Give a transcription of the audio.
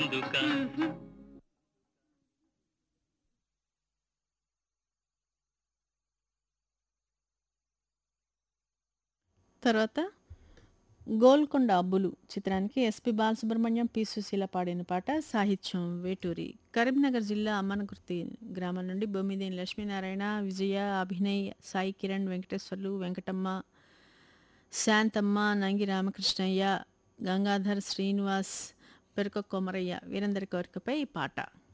ఎందుక తర్వాత గోల్కొండ అబ్బులు చిత్రానికి ఎస్పి బాలసుబ్రహ్మణ్యం పి సుశీల పాడిన పాట సాహిత్యం వేటూరి కరీంనగర్ జిల్లా అమ్మనకుర్తి గ్రామం నుండి బొమ్మిదేని లక్ష్మీనారాయణ విజయ అభినయ్ సాయి కిరణ్ వెంకటేశ్వర్లు వెంకటమ్మ శాంతమ్మ నంగి రామకృష్ణయ్య గంగాధర్ శ్రీనివాస్ పెరక కొమరయ్య వీరందరి కోరికపై ఈ పాట